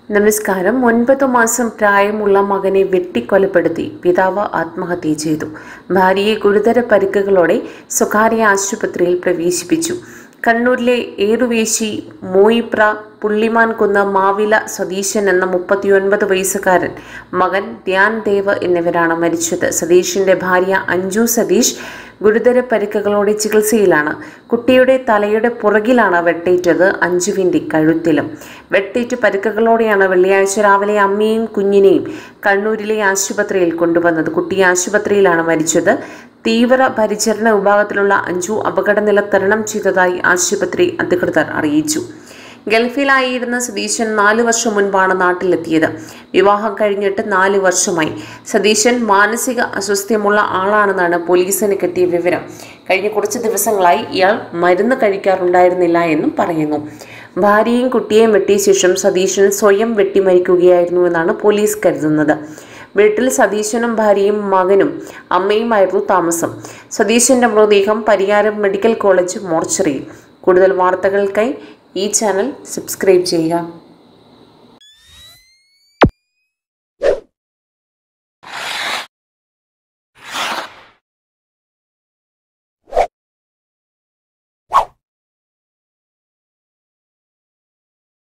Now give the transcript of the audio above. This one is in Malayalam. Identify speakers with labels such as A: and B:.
A: നമസ്കാരം ഒൻപത് മാസം പ്രായമുള്ള മകനെ വെട്ടിക്കൊലപ്പെടുത്തി പിതാവ് ആത്മഹത്യ ചെയ്തു ഭാര്യയെ ഗുരുതര പരിക്കുകളോടെ സ്വകാര്യ ആശുപത്രിയിൽ പ്രവേശിപ്പിച്ചു കണ്ണൂരിലെ ഏറുവേശി മോയിപ്ര പുള്ളിമാൻകുന്ന് മാവില സതീശൻ എന്ന മുപ്പത്തിയൊൻപത് വയസ്സുകാരൻ മകൻ ധ്യാൻ ദേവ് എന്നിവരാണ് മരിച്ചത് സതീഷിന്റെ ഭാര്യ അഞ്ജു സതീഷ് ഗുരുതര പരിക്കുകളോടെ ചികിത്സയിലാണ് കുട്ടിയുടെ തലയുടെ പുറകിലാണ് വെട്ടേറ്റത് അഞ്ജുവിൻ്റെ കഴുത്തിലും വെട്ടേറ്റ് പരിക്കുകളോടെയാണ് വെള്ളിയാഴ്ച രാവിലെ അമ്മയും കുഞ്ഞിനെയും കണ്ണൂരിലെ ആശുപത്രിയിൽ കൊണ്ടുവന്നത് കുട്ടി ആശുപത്രിയിലാണ് മരിച്ചത് തീവ്ര പരിചരണ വിഭാഗത്തിലുള്ള അഞ്ജു അപകടനില തരണം ചെയ്തതായി ആശുപത്രി അധികൃതർ അറിയിച്ചു ഗൾഫിലായിരുന്ന സതീശൻ നാല് വർഷം മുൻപാണ് നാട്ടിലെത്തിയത് വിവാഹം കഴിഞ്ഞിട്ട് നാല് വർഷമായി സതീശൻ മാനസിക അസ്വസ്ഥ്യമുള്ള ആളാണെന്നാണ് പോലീസിന് കിട്ടിയ വിവരം കഴിഞ്ഞ കുറച്ച് ദിവസങ്ങളായി ഇയാൾ മരുന്ന് കഴിക്കാറുണ്ടായിരുന്നില്ല എന്നും പറയുന്നു ഭാര്യയും കുട്ടിയെയും വെട്ടിയ ശേഷം സതീശൻ സ്വയം വെട്ടിമരിക്കുകയായിരുന്നു എന്നാണ് പോലീസ് കരുതുന്നത് വീട്ടിൽ സതീശനും ഭാര്യയും മകനും അമ്മയുമായിരുന്നു താമസം സതീശന്റെ മൃതദേഹം പരിയാരം മെഡിക്കൽ കോളേജ് മോർച്ചറിയിൽ കൂടുതൽ വാർത്തകൾക്കായി ഈ ചാനൽ സബ്സ്ക്രൈബ് ചെയ്യുക